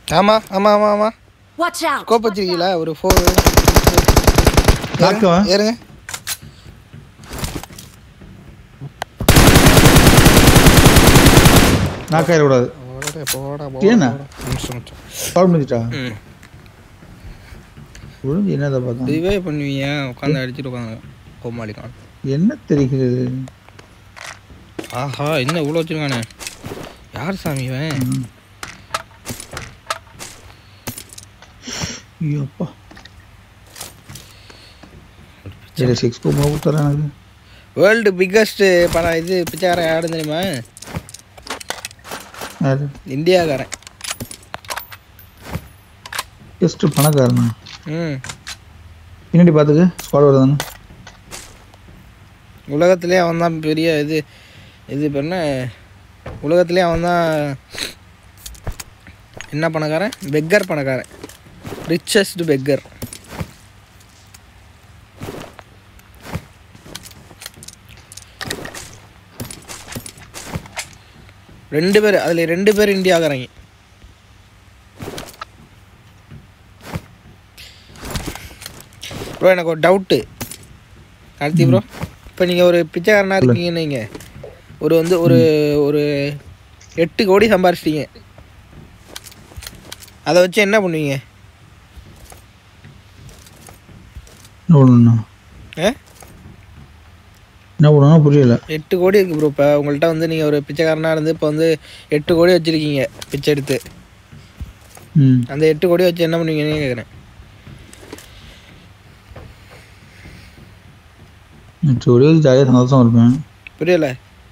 ஆமாம் ஆமாம் ஆமாம் ஆமாம் Watch out! ஸ்கோப் வச்சிருக்கீங்களா ஒரு ஃபோர் நாக்குவா? ஏறுங்க நாக்காயிர கூடாது போடா, போடா, ஏண்ணா? போடா. நிமிஷம், நிமிஷம். பால் முடிஞ்சிட்டா ம். விழுந்து என்னதை பார்த்தா இதுவே பண்ணுவீங்க உட்காந்து அடிச்சுட்டு உட்காந்து கோமாளிக்கான் என்ன தெரிகிறது ஆஹா என்ன இவ்வளோ வச்சிருக்கானே யார் சாமி இவன் ஐயோ அப்பா சரி சிக்ஸ் கோ மூணு கொடுத்துறேன் எனக்கு வேர்ல்டு பிக்கஸ்ட் படம் இது பிச்சைக்காரன் யாரும் தெரியுமா யாரு இந்தியாக்காரன் ஜஸ்ட் பணக்காரனா ம் பின்னாடி பார்த்துக்க ஸ்குவாட் வருதானே உலகத்திலே அவன் தான் பெரிய இது இது இப்போ என்ன உலகத்திலே அவன் தான் என்ன பணக்காரன் பெக்கர் பணக்காரன் ரிச்சஸ்ட் பெக்கர் ரெண்டு பேர் அதில் ரெண்டு பேர் இந்தியாக்காரங்க ப்ரோ எனக்கு ஒரு டவுட்டு கார்த்தி ப்ரோ இப்போ நீங்கள் ஒரு பிச்சைக்காரனாக இருக்கீங்கன்னு வைங்க. ஒரு வந்து ஒரு ஒரு எட்டு கோடி சம்பாரிச்சிட்டீங்க அதை வச்சு என்ன பண்ணுவீங்க என்ன பண்ணணும் ஆ என்ன பண்ணணும் புரியல எட்டு கோடி இருக்குது ப்ரோ இப்போ உங்கள்கிட்ட வந்து நீங்கள் ஒரு பிச்சைக்காரனாக இருந்து இப்போ வந்து எட்டு கோடி வச்சுருக்கீங்க பிச்சை எடுத்து ம் அந்த எட்டு கோடி வச்சு என்ன பண்ணுவீங்கன்னு கேட்குறேன் ஒரே ஜாலியாக சந்தோஷமா இருப்பேன் புரியல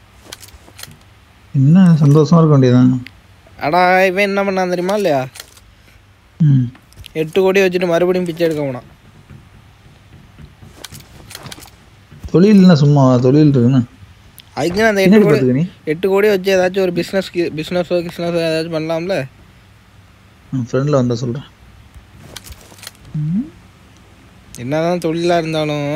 என்ன சந்தோஷமா இருக்க வேண்டியதான் அடா இவன் என்ன பண்ணான் தெரியுமா இல்லையா ம் எட்டு கோடி வச்சுட்டு மறுபடியும் பிச்சை எடுக்க போனான் தொழில்னா சும்மா தொழில் இருக்குன்னு அதுக்குன்னு அந்த எட்டு என்னடி கோடி பார்த்துக்க நீ எட்டு கோடி வச்சு ஏதாச்சும் ஒரு பிஸ்னஸ் பிஸ்னஸோ கிஸ்னஸோ ஏதாச்சும் பண்ணலாம்ல ஃப்ரெண்டில் வந்தால் சொல்கிறேன் என்னதான் தொழிலாக இருந்தாலும்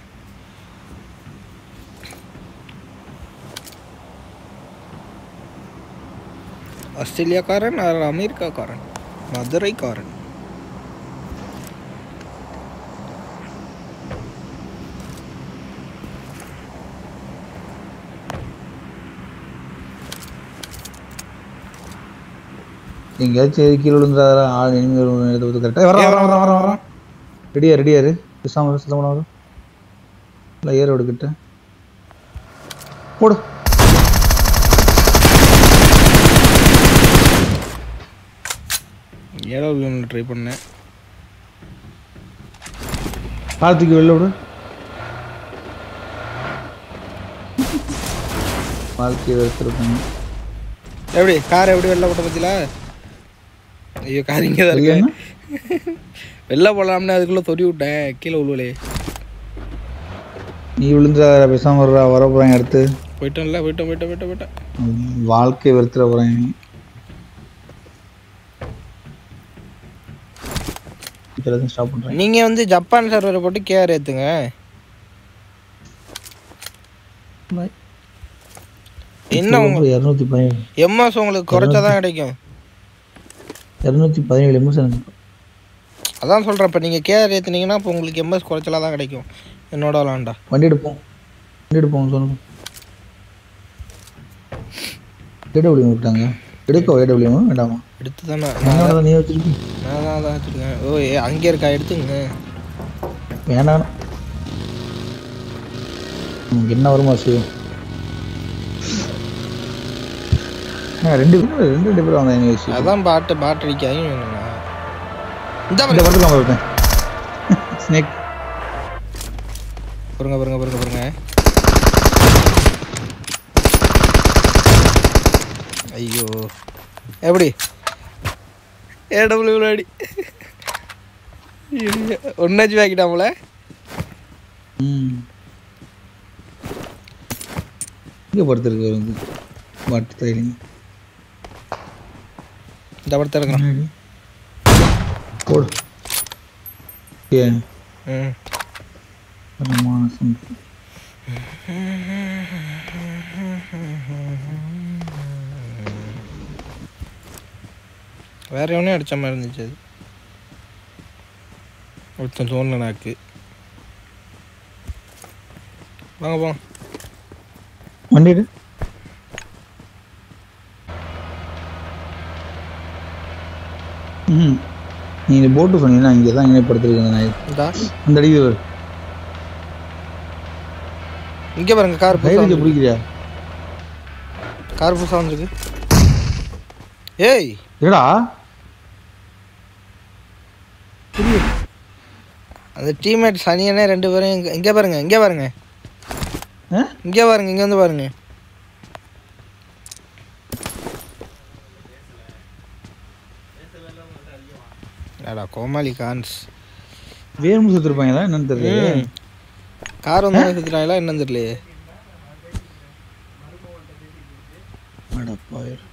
ஆஸ்திரேலியாக்காரன் ஆர் அமெரிக்காக்காரன் மதுரைக்காரன் எங்கேயாச்சும் கீழே விழுந்துறாரா ஆள் இனிமேல் எடுத்து பார்த்து கரெக்டாக வர வர வர வர வர ரெடியா ரெடியா இரு பேசாம சுத்தம் பண்ண வரும் இல்லை ஏற விடுக்கிட்ட போடு ஏழோ ட்ரை பண்ணேன் காலத்துக்கு வெளில விடு வாழ்க்கையை வெறுத்திருப்பாங்க எப்படி கார் எப்படி வெளில போட்ட பத்திலா ஐயோ கார் இங்கே தான் இருக்கு இல்லைன்னா வெளில போகலாம்னு அதுக்குள்ளே தொடி விட்டேன் கீழே உழுவலே நீ விழுந்துறாத பேசாம வர்றா வர போகிறாங்க அடுத்து போயிட்டோம்ல போயிட்டோம் போயிட்டோம் போயிட்டோம் போயிட்டோம் வாழ்க்கையை வெறுத்துற போகிறாங்க எல்லாத்தையும் ஸ்டாப் பண்ணுறேன் நீங்கள் வந்து ஜப்பான் சர்வரை போட்டு கேஆர் ஏற்றுங்க என்ன உங்க இரநூத்தி பதினேழு எம்எஸ் உங்களுக்கு குறைச்சா தான் கிடைக்கும் இரநூத்தி பதினேழு எம்எஸ் அதான் சொல்கிறேன் இப்போ நீங்கள் கேஆர் ஏற்றுனீங்கன்னா இப்போ உங்களுக்கு எம்எஸ் குறைச்சலாக தான் கிடைக்கும் என்னோட விளாண்டா வண்டி எடுப்போம் வண்டி எடுப்போம் சொல்லுங்க ஏடபிள்யூ விட்டாங்க எடுக்க ஏடபிள்யூ வேண்டாமா எடுத்து தானே என்னோட நீ வச்சிருக்கி நான் தான் அதான் வச்சுருக்கேன் ஓ ஏ அங்கே இருக்கா எடுத்துங்க வேண்டாம் நமக்கு என்ன வருமா செய்யும் ஆ, ரெண்டு பேரும் ரெண்டு ரெண்டு பேரும் வந்தாங்க யூனிவர்சிட்டி அதான் பாட்டு பாட்டு அடிக்காங்க வேணும்ண்ணா இந்த இந்த படத்துக்கு இருப்பேன் ஸ்னேக் பாருங்க பாருங்க பாருங்க பாருங்க ஐயோ எப்படி ஏடபிள்யூ விளையாடி ஒன்னாச்சு வாக்கிட்டாமல ம் இங்கே படுத்துருக்கு வந்து மாட்டு தைலிங்க இந்த படத்தை இருக்கிறான் போடு ஏன் ம் தரமான சம்பளம். வேற எவனையும் அடிச்ச மாதிரி இருந்துச்சு அது ஒருத்தன் தோணல நாக்கு வாங்க போங்க வண்டி எடு ம் நீ இந்த போட்டு சொன்னீங்கன்னா இங்கே தான் இணைப்படுத்திருக்கேன் அந்த நாய் இந்தா அந்த அடிக்குது பாரு. இங்கே பாருங்க கார் புதுசா கையில் வந்திருக்கு. பிடிக்கிறியா கார் புதுசாக வந்திருக்கு ஏய் ஏடா அந்த டீம்மேட் சனியனே ரெண்டு பேரும் இங்க இங்கே பாருங்க இங்கே பாருங்க ஆ இங்கே பாருங்க இங்கே வந்து பாருங்க அடா கோமாளி கான்ஸ் வேறு சுத்திருப்பாங்களா என்னன்னு தெரியல ம். கார் வந்து சுற்றுறாங்களா என்னன்னு தெரியலையே அடப்பாயிரு